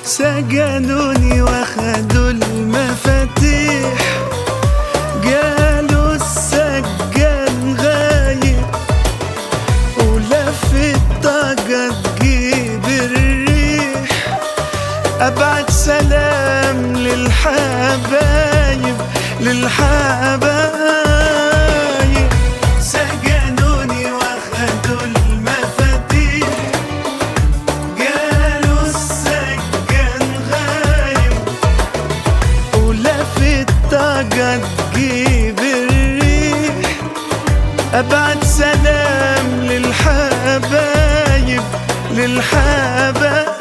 سجنوني واخدوا المفاتيح قالوا السجان غايب ولف الطاقة تجيب الريح أبعت سلام للحبايب للحبايب سجنوني واخدوا المفاتيح قالوا السجان غايب ولف الطاقة تجيب الريح أبعت سلام للحبايب للحبايب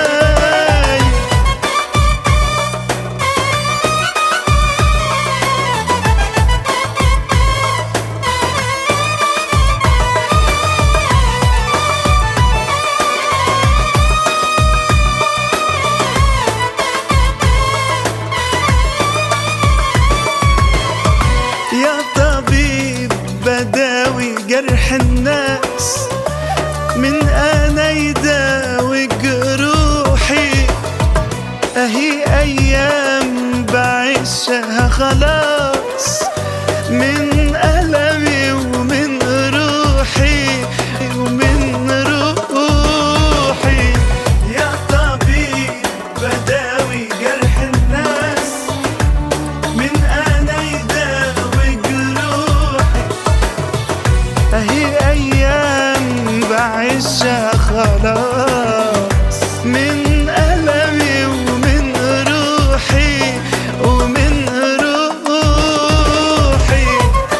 يا طبيب بداوي جرح الناس من انا يداوي جروحي اهي ايام بعيشها خلاص من ألمي ومن روحي ومن روحي يا طبيب بداوي جرح الناس من انا يداوي جروحي اهي ايام بعيشها خلاص من ألمي ومن روحي ومن روحي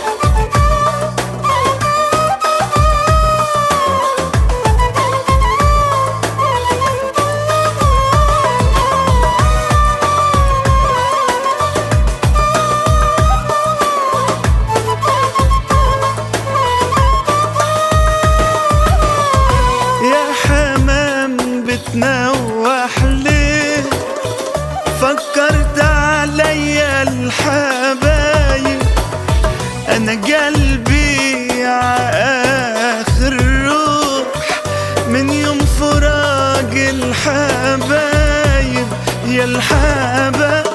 يا حمام بتنوح ليه فكرت عليا الحبايب انا قلبي عاخر روح من يوم فراق الحبايب يا الحبايب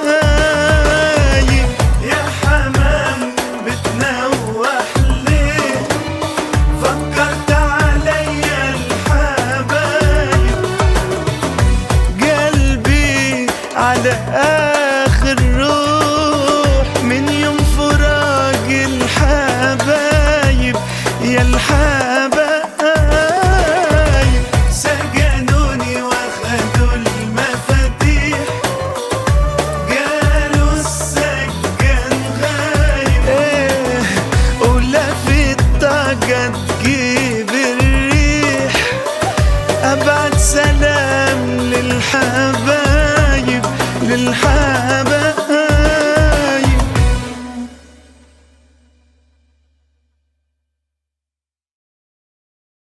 يا حمام بتنوح ليه فكرت عليا الحبايب قلبي على آخر روح من يوم فراق الحبايب يا الحبايب سجنوني واخدوا المفاتيح قالوا السجان غايب ايه ولف الطاقة تجيب الريح أبعت سلام للحبايب للحبايب